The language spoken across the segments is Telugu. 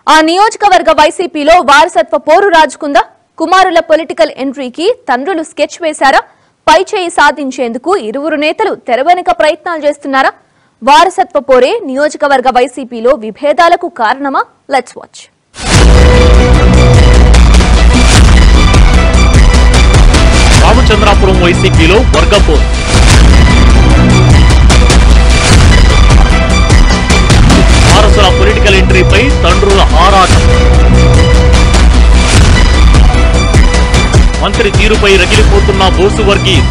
ఆ నియోజకవర్గ వైసీపీలో వారసత్వ పోరు రాజుకుందా కుమారుల పొలిటికల్ ఎంట్రీకి తండ్రులు స్కెచ్ వేశారా పైచేయి సాధించేందుకు ఇరువురు నేతలు తెరవెనుక ప్రయత్నాలు చేస్తున్నారా వారసత్వ పోరే నియోజకవర్గ వైసీపీలో విభేదాలకు కారణమా లెట్స్ వాచ్ రామచంద్రాపురం వైసీపీలో వర్గపోరు వారసుల పొలిటికల్ ఎంట్రీపై తండ్రుల ఆరాటం మంత్రి తీరుపై రగిలిపోతున్న బోసు వర్గీయులు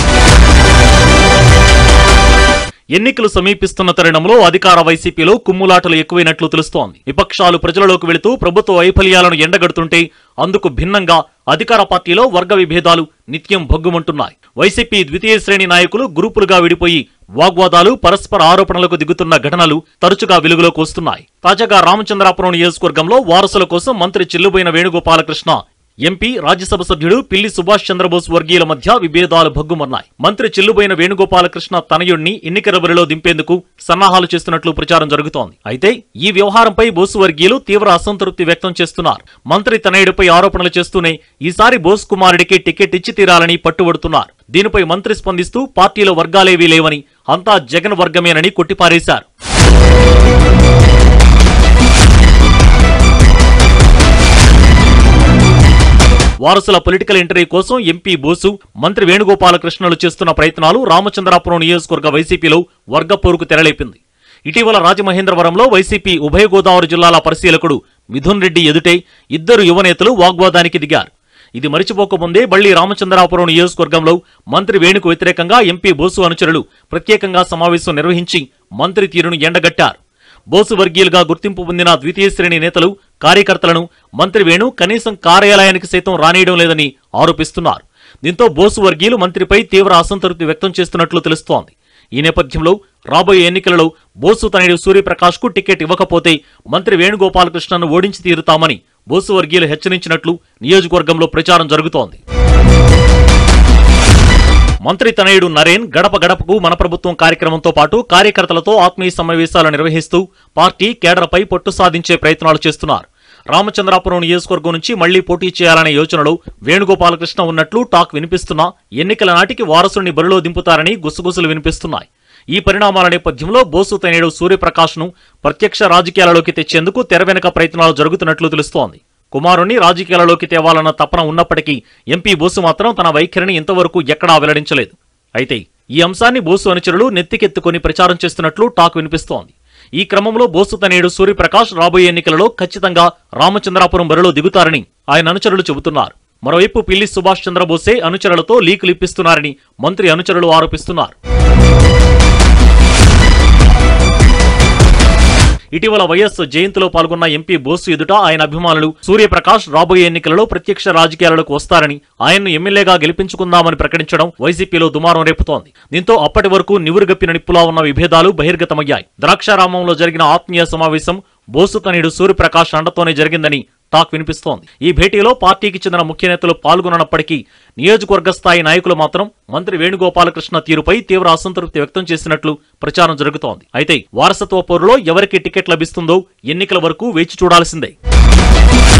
ఎన్నికలు సమీపిస్తున్న తరుణంలో అధికార వైసీపీలో కుమ్ములాటలు ఎక్కువైనట్లు తెలుస్తోంది విపక్షాలు ప్రజలలోకి వెళుతూ ప్రభుత్వ వైఫల్యాలను ఎండగడుతుంటే అందుకు భిన్నంగా అధికార పార్టీలో వర్గ విభేదాలు నిత్యం భగ్గుమంటున్నాయి వైసీపీ ద్వితీయ శ్రేణి నాయకులు గ్రూపులుగా విడిపోయి వాగ్వాదాలు పరస్పర ఆరోపణలకు దిగుతున్న ఘటనలు తరచుగా వెలుగులోకి వస్తున్నాయి తాజాగా రామచంద్రాపురం నియోజకవర్గంలో వారసుల కోసం మంత్రి చిల్లుబోయిన వేణుగోపాలకృష్ణ ఎంపీ రాజ్యసభ సభ్యుడు పిల్లి సుభాష్ చంద్రబోస్ వర్గీయుల మధ్య విభేదాలు భగ్గుమన్నాయి మంత్రి చిల్లుబోయిన వేణుగోపాలకృష్ణ తనయుణ్ణి ఎన్నికల బరిలో దింపేందుకు సన్నాహాలు చేస్తున్నట్లు ప్రచారం జరుగుతోంది అయితే ఈ వ్యవహారంపై బోసు వర్గీయులు తీవ్ర అసంతృప్తి వ్యక్తం చేస్తున్నారు మంత్రి తనయుడిపై ఆరోపణలు చేస్తూనే ఈసారి బోస్ కుమారుడికి టికెట్ ఇచ్చి తీరాలని పట్టుబడుతున్నారు దీనిపై మంత్రి స్పందిస్తూ పార్టీలో వర్గాలేవీ లేవని అంతా జగన్ వర్గమేనని కొట్టిపారేశారు వారసుల పొలిటికల్ ఎంట్రీ కోసం ఎంపీ బోసు మంత్రి వేణుగోపాలకృష్ణలు చేస్తున్న ప్రయత్నాలు రామచంద్రాపురం నియోజకవర్గ వైసీపీలో వర్గ పోరుకు తెరలేపింది ఇటీవల రాజమహేంద్రవరంలో వైసీపీ ఉభయ గోదావరి జిల్లాల పరిశీలకుడు మిథున్ రెడ్డి ఎదుటే ఇద్దరు యువనేతలు వాగ్వాదానికి దిగారు ఇది మరిచిపోకముందే బళ్లి రామచంద్రాపురం నియోజకవర్గంలో మంత్రి వేణుకు వ్యతిరేకంగా ఎంపీ బోసు అనుచరులు ప్రత్యేకంగా సమావేశం నిర్వహించి మంత్రి తీరును ఎండగట్టారు బోసు వర్గీయులుగా గుర్తింపు పొందిన ద్వితీయ శ్రేణి నేతలు కార్యకర్తలను మంత్రి వేణు కనీసం కార్యాలయానికి సైతం రానియడం లేదని ఆరోపిస్తున్నారు దీంతో బోసు వర్గీయులు మంత్రిపై తీవ్ర అసంతృప్తి వ్యక్తం చేస్తున్నట్లు తెలుస్తోంది ఈ నేపథ్యంలో రాబోయే ఎన్నికలలో బోసు తనయుడు సూర్యప్రకాష్ కు టికెట్ ఇవ్వకపోతే మంత్రి వేణుగోపాలకృష్ణను ఓడించి తీరుతామని బోసు వర్గీయులు హెచ్చరించినట్లు నియోజకవర్గంలో ప్రచారం జరుగుతోంది మంత్రి తనయుడు నరేన్ గడప గడపకు మన ప్రభుత్వం కార్యక్రమంతో పాటు కార్యకర్తలతో ఆత్మీయ సమావేశాలు నిర్వహిస్తూ పార్టీ కేడర్పై పట్టు సాధించే ప్రయత్నాలు చేస్తున్నారు రామచంద్రాపురం నియోజకవర్గం నుంచి మళ్లీ పోటీ చేయాలనే యోచనలో వేణుగోపాలకృష్ణ ఉన్నట్లు టాక్ వినిపిస్తున్నా ఎన్నికల నాటికి వారసుని బరిలో దింపుతారని గుసగుసలు వినిపిస్తున్నాయి ఈ పరిణామాల నేపథ్యంలో బోసు తనయుడు సూర్యప్రకాష్ ను ప్రత్యక్ష రాజకీయాలలోకి తెచ్చేందుకు తెర వెనుక ప్రయత్నాలు జరుగుతున్నట్లు తెలుస్తోంది కుమారుణ్ణి రాజకీయాలలోకి తేవాలన్న తపన ఉన్నప్పటికీ ఎంపీ బోసు మాత్రం తన వైఖరిని ఇంతవరకు ఎక్కడా వెల్లడించలేదు అయితే ఈ అంశాన్ని బోసు అనుచరులు నెత్తికెత్తుకుని ప్రచారం చేస్తున్నట్లు టాక్ వినిపిస్తోంది ఈ క్రమంలో బోసు తనేడు సూర్యప్రకాష్ రాబోయే ఎన్నికలలో ఖచ్చితంగా రామచంద్రాపురం బరిలో దిగుతారని ఆయన అనుచరులు చెబుతున్నారు మరోవైపు పిల్లి సుభాష్ చంద్రబోసే అనుచరులతో లీకులు ఇప్పిస్తున్నారని మంత్రి అనుచరులు ఆరోపిస్తున్నారు ఇటీవల వైఎస్ జయంతిలో పాల్గొన్న ఎంపీ బోసు ఎదుట ఆయన అభిమానులు సూర్యప్రకాష్ రాబోయే ఎన్నికలలో ప్రత్యక్ష రాజకీయాలకు వస్తారని ఆయన్ను ఎమ్మెల్యేగా గెలిపించుకుందామని ప్రకటించడం వైసీపీలో దుమారం రేపుతోంది దీంతో అప్పటి వరకు నివురుగప్పిన నిప్పులా ఉన్న విభేదాలు బహిర్గతమయ్యాయి ద్రాక్షారామంలో జరిగిన ఆత్మీయ సమావేశం బోసు తనయుడు సూర్యప్రకాష్ అండతోనే జరిగిందని టాక్ వినిపిస్తోంది ఈ భేటీలో పార్టీకి చెందిన ముఖ్య నేతలు పాల్గొననప్పటికీ నియోజకవర్గ స్థాయి నాయకులు మాత్రం మంత్రి వేణుగోపాలకృష్ణ తీరుపై తీవ్ర అసంతృప్తి వ్యక్తం చేసినట్లు ప్రచారం జరుగుతోంది అయితే వారసత్వ పోరులో ఎవరికి టికెట్ లభిస్తుందో ఎన్నికల వరకు వేచి చూడాల్సిందే